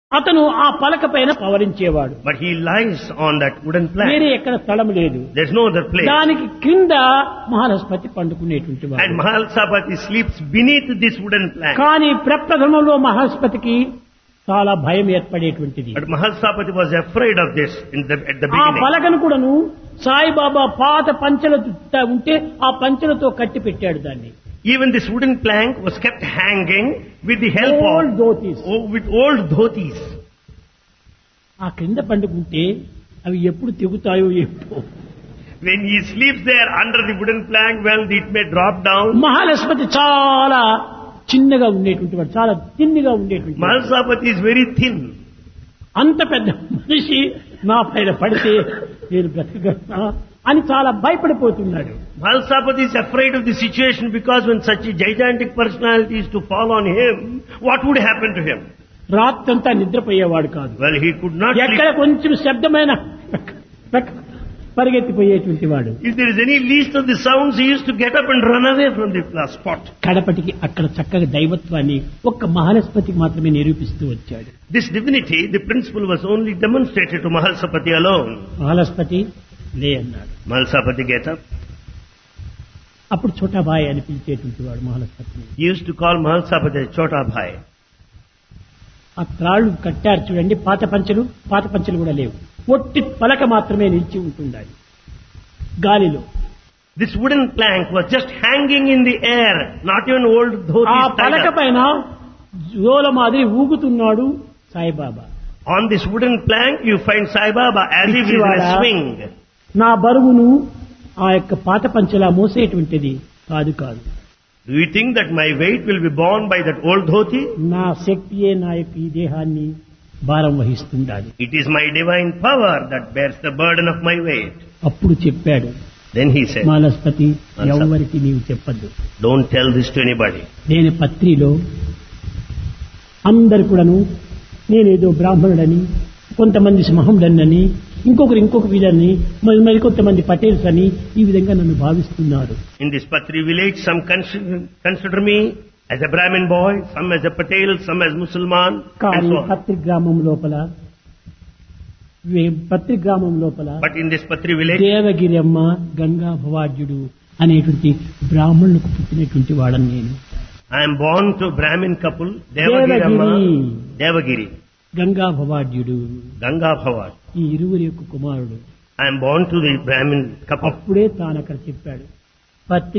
అతను ఆ పలక పైన పవరించేవాడు But he lies on that wooden plank. వేరే ఎక్కడ స్థలం లేదు There's no other place. దానికి కింద మహాలస్పతి పండుకునేటువంటి And వాడు Mahalsapati sleeps beneath this wooden plank. కానీ ప్రప్రథమంలో మహాస్పతికి చాలా భయం ఏర్పడేటువంటిది But Mahalsapati was afraid of this in the, at the ఆ beginning. పలకను కూడాను సాయిబాబా పాత పంచలతో ఉంటే ఆ పంచలతో కట్టి పెట్టాడు దాన్ని Even this wooden plank was kept hanging with the help Old of dhotis. oh, with old dhotis. ఆ క్రింద పండుకుంటే అవి ఎప్పుడు తెగుతాయో ఏమిటో When he sleeps there under the wooden plank, well, it may drop down. మహాలక్ష్మతి చాలా చిన్నగా ఉండేటువంటి వాడు చాలా తిన్నిగా ఉండేటువంటి వాడు. Mahalsapati is very thin. అంత పెద్ద మనిషి నా పైన పడితే నేను బ్రతకగలనా అని చాలా భయపడిపోతున్నాడు Mahalsapati is afraid of the situation because when such a gigantic personality is to fall on him, what would happen to him? రాత్రంతా నిద్రపోయేవాడు కాదు Well, he could not ఎక్కడ sleep. కొంచెం శబ్దమైన పరిగెత్తిపోయేటువంటి వాడు If there is any least of the sounds, he used to get up and run away from the uh, spot. కడపటికి అక్కడ చక్కగా దైవత్వాన్ని ఒక్క మహాలస్పతికి మాత్రమే నిరూపిస్తూ వచ్చాడు This divinity, the principle was only demonstrated to Mahalsapati alone. మహాలస్పతి లే అన్నాడు Mahalsapati get up. అప్పుడు చోటాబాయ్ అని పిలిచేటువంటి వాడు మహాలస్పతిని He used to call Mahalsapati Chota Bhai. ఆ త్రాళ్ళు కట్టారు చూడండి పాత పంచలు పాత పంచలు కూడా లేవు ఒట్టి పలక మాత్రమే నిలిచి ఉంటుండాలి గాలిలో This wooden plank was just hanging in the air, not even old ఆ dhotis tied పలక up. పైన జోల మాదిరి ఊగుతున్నాడు Saibaba On this wooden plank, you find Sai Baba as if he is in a Pichiwada. swing. నా బరువును ఆ యొక్క పాత పంచలా మోసేటువంటిది కాదు కాదు Do you think that my weight will be borne by that old dhoti? నా శక్తియే నా యొక్క ఈ దేహాన్ని భారం వహిస్తుండాలి It is my divine power that bears the burden of my weight. అప్పుడు చెప్పాడు Then he said, మానస్పతి Mahalspati. ఎవరికి నీవు చెప్పద్దు don't tell this to anybody. నేను పత్రిలో అందరు కూడాను నేనేదో బ్రాహ్మణుడని కొంతమంది సింహండని ఇంకొకరు ఇంకొక వీళ్ళని మరి మరి కొంతమంది పటేల్స్ అని ఈ విధంగా నన్ను భావిస్తున్నారు In this Patri village, some consider, consider me as a Brahmin boy, some as a Patel, some as Musulman, and కానీ so on. పత్రి గ్రామం లోపల వే- పత్రి గ్రామం లోపల But in this Patri village, Devagiri అమ్మ గంగా భవాడ్యుడు అనేటువంటి బ్రాహ్మణులకు పుట్టినటువంటి వాడని నేను I am born to a Brahmin couple, Devagiri Amma, Devagiri. Devagiri, Ganga భవాడ్యుడు Ganga Bhavat. ఈ ఇరువురి యొక్క కుమారుడు I am born to the Brahmin couple. అప్పుడే తాను అక్కడ చెప్పాడు పత్తి